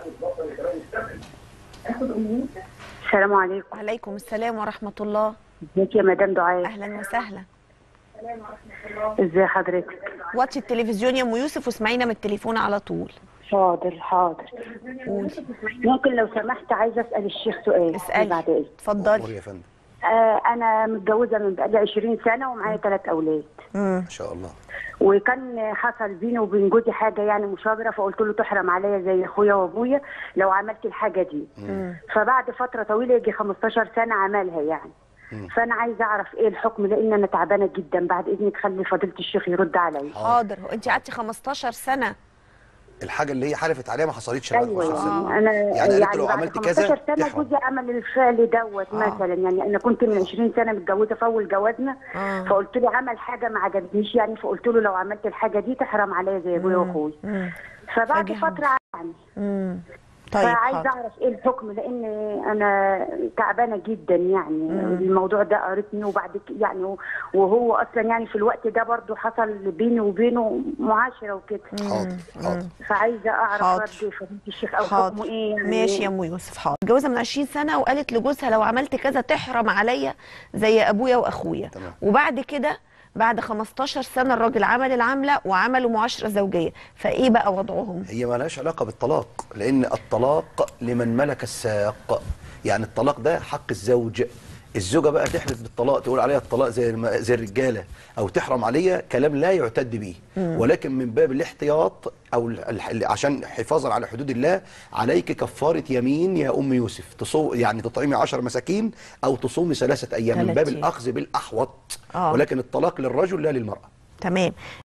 السلام عليكم وعليكم السلام ورحمه الله ازيك يا مدام دعاء اهلا وسهلا ازي حضرتك واتش التلفزيون يا ام يوسف واسمعينا من التليفون على طول حاضر حاضر قولي ممكن لو سمحت عايزه اسال الشيخ سؤال اسالي بعد اذنك اتفضلي أمور يا فندم آه انا متجوزه من بقالي 20 سنه ومعايا ثلاث اولاد امم ما شاء الله وكان حصل بيني وبين جوزي حاجه يعني مشاجره فقلت له تحرم عليا زي اخويا وابويا لو عملت الحاجه دي فبعد فتره طويله يجي 15 سنه عملها يعني فانا عايزه اعرف ايه الحكم لان انا تعبانه جدا بعد اذنك خلي فضيله الشيخ يرد عليا حاضر هو انت قعدتي 15 سنه الحاجه اللي هي حلفت عليها ما حصلتش بقى ايوه 15 سنه انا يعني قالت له لو بعد عملت 15 كذا سنه تحرم جوزي عمل الفعل دوت مثلا يعني انا كنت من 20 سنه متجوزه في اول جوازنا آه. فقلت له عمل حاجه ما عجبنيش يعني فقلت له لو عملت الحاجه دي تحرم عليا زي ابويا واخويا مم. فبعد فجأة فتره يعني امم طيب فعايزه حاضر اعرف ايه الحكم لان انا تعبانه جدا يعني الموضوع ده قريتني وبعد ك- يعني وهو اصلا يعني في الوقت ده برضو حصل بيني وبينه معاشره وكده حاضر حاضر فعايزه اعرف حاضر. رد فضيله الشيخ او حاضر حكمه ايه يعني ماشي يا ام يوسف حاضر متجوزه من 20 سنه وقالت لجوزها لو عملت كذا تحرم عليا زي ابويا واخويا تمام. وبعد كده بعد 15 سنه الراجل عمل العمله وعملوا معاشره زوجيه فايه بقى وضعهم هي ما لهاش علاقه بالطلاق لان الطلاق لمن ملك الساق يعني الطلاق ده حق الزوج الزوجه بقى تحلف بالطلاق تقول عليها الطلاق زي الم- زي الرجاله او تحرم عليها كلام لا يعتد به ولكن من باب الاحتياط او ال- ال- عشان حفاظا على حدود الله عليك كفاره يمين يا ام يوسف تصو يعني تطعمي 10 مساكين او تصومي ثلاثه ايام من باب ثلاث أيام. الاخذ بالاحوط آه. ولكن الطلاق للرجل لا للمراه تمام